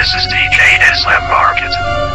This is DJ Islam Market.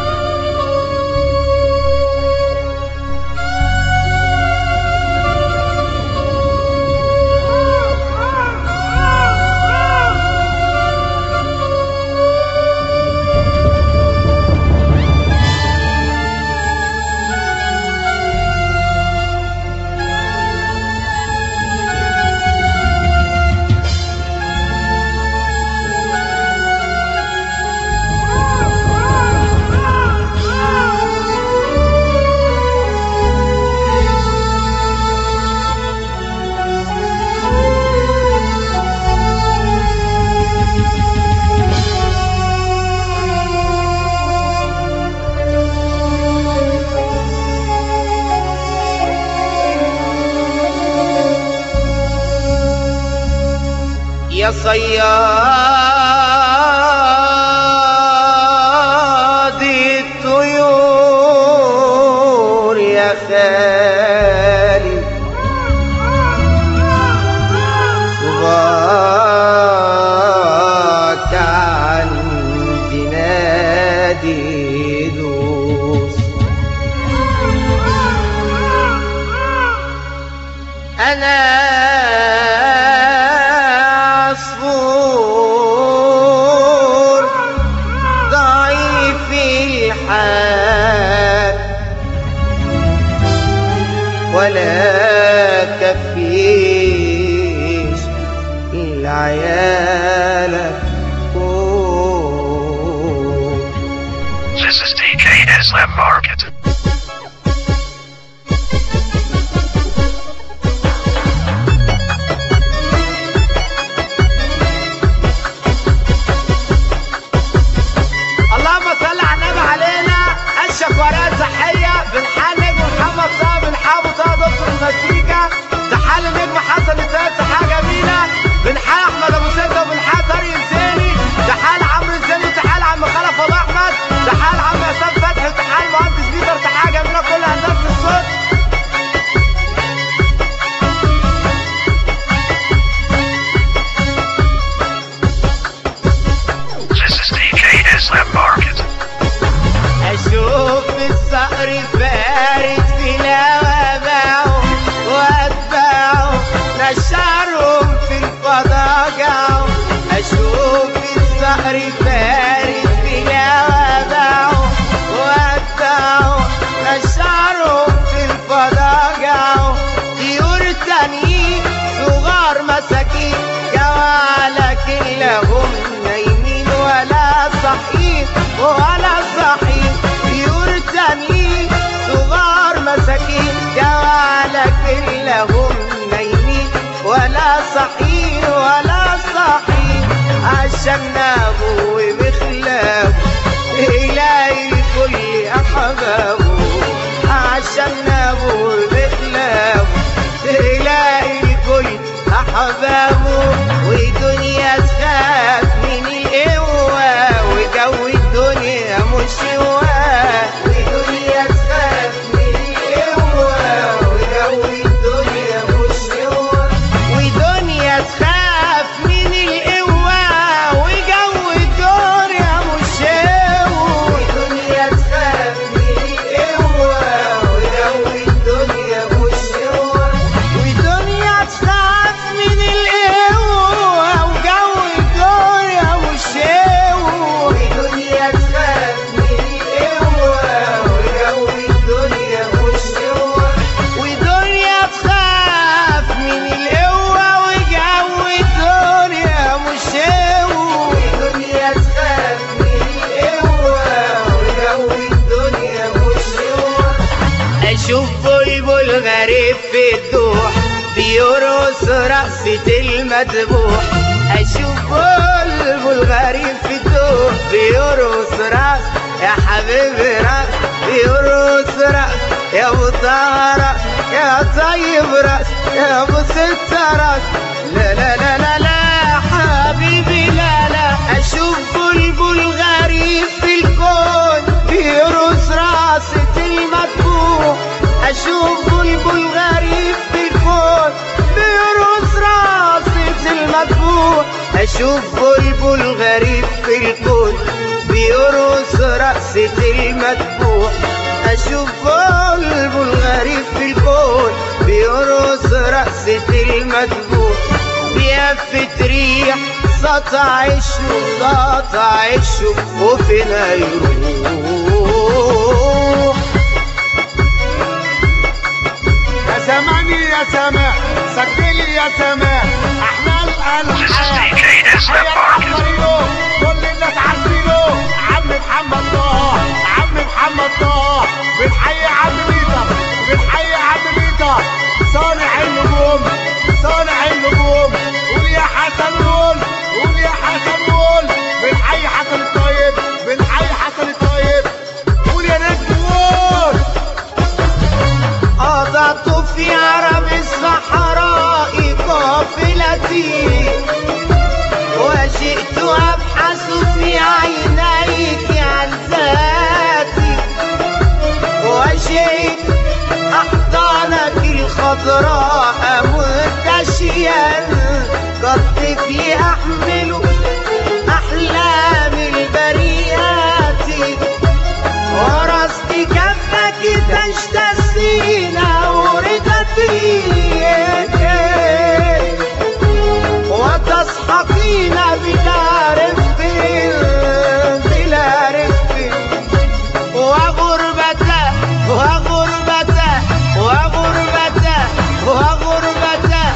يا صياد الطيور يا خالي صباك عندي نادي دوس أنا عصفور ضعيف الحال ولا كفيش العيال فوق This is DJ Islam Market. اللهم صل على النبي علينا اشك ورقات صحيه بنحال نجم محمد طه بنحال ابو طه دكتور المزيكا تحال نجم حسن السيد تحال جميله بنحال احمد ابو سته وبنحال طارق الزيني تحال عمرو الزيني وتحال عم خلف ابو احمد تحال عم حسام فتحي وتحال مهندس بيتر تحال جميله كل هندسه الصوت This is DJ Islam Market. اشوف الصقر فارد في لوابعه واتبعه نشرهم في الفضاجع اشوف الصقر فارد في لوابعه واتبعه نشرهم في الفضاجع طيور تانيين صغار مساكين جوالك لهم نايمين ولا صاحيين ولا صاحيين طيور تانيين صغار مساكين جوالك لهم نايمين ولا صاحيين ولا صاحيين عشان ابو بخلافه إلهي كل أحبابه عشان أبو بخلافه إلهي كل أحبابه ودنيا تخاف من القوة وجو الدنيا مش هواه ودنيا تخاف من القوة وجو الدنيا مش هواه ودنيا تخاف من القوة وجو الدنيا مش هو ودنيا تخاف من القوة وجو الدنيا مش هو ودنيا تخاف من القوة وجو الدنيا مش هو ودنيا تخاف من القوة وجو الدنيا مش هو ودنيا تخاف من القوة وجو الدنيا مش هو ودنيا تخاف من القوة وجو الدنيا مش هو اشوف بلبل غريب في الضوح بيرقص رقصة المذبوح اشوف بلبل غريب في الضوح بيرقص رقص يا حبيبي رقص بيرقص رقص يا ابو طه رقص يا طيب رقص يا ابو ستة رقص لا لا لا لا لا حبيبي لا لا اشوف بلبل غريب في الكون بيرقص رقصة المذبوح اشوف بلبل غريب في الكون بيرقص رقصة المذبوح اشوف بلبل غريب في الكون بيرقص رقصة المدفوع اشوف قلبه الغريب في الكون بيرقص رقصة المدفوع بيفت ريح سطع عشه سطع عشه وفين هيروح يا زماني يا سماء سجلي يا سماء احنا This is الالحان DK Islam Market. عبقرينه كل الناس عارفينه عم محمد طه عم محمد طه بنحيي عم بيتر بنحيي عم بيتر صانع النجوم صانع النجوم قول يا حسن قول قول يا حسن قول بنحيي حسن الطيب بنحيي حسن الطيب قول يا نجم قول قضت في عرب الصحراء قافلتي وجئت أبحث في عينيك عن ذاتي وجئت أحضانك الخضراء مرتشيا كالطفل أحمل أحلام البريات ورست كفك تجتثين وردتي وتسحقين بلا رفق بلا رفق وغربة وغربة وغربة وغربة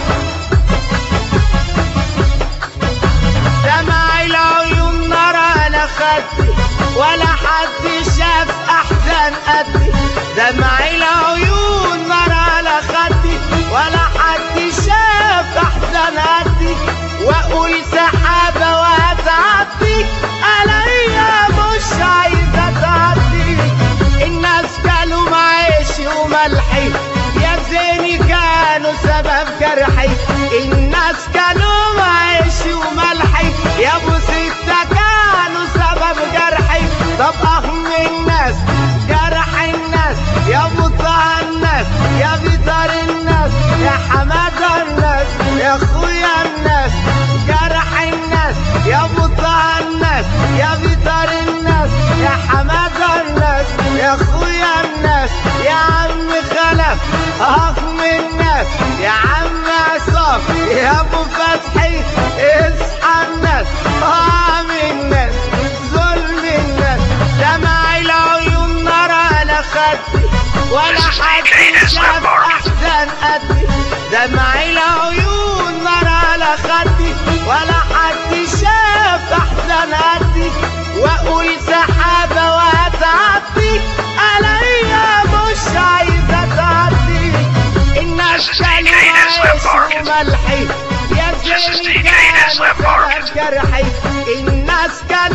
دمع العيون نار على خدي ولا حد شاف احزان قدي دمع العيون نار على خدي ولا حد شاف احزان قدي واقول سحابه وهتعدي عليا مش عايزه تعدي الناس كانوا معيشي وملحي يا زيني كانوا سبب جرحي الناس كانوا معيشي وملحي يا ابو ستة كانوا سبب جرحي طب اهم الناس جرح الناس يا ابو طه الناس يا بيطر الناس يا حمادة الناس يا اخويا الناس جرح الناس يا ابو طه الناس يا بيطر الناس يا حمادة الناس يا اخويا الناس يا عم خلف اهم الناس يا عم عصام يا ابو فتحي اصحى الناس اهم الناس ظلم الناس دمع العيون نار على خدي ولا This is حد DK Islam شاف Market. احزان قدي دمع العيون نار على خدي ولا حد شاف احزان قدي واقول سحابه وهتعدي عليا مش عايزه تعدي الناس This is كانوا DK Islam عايش Market. وملحي يا This is زين DK كانوا Islam سبب Market. جرحي الناس كانوا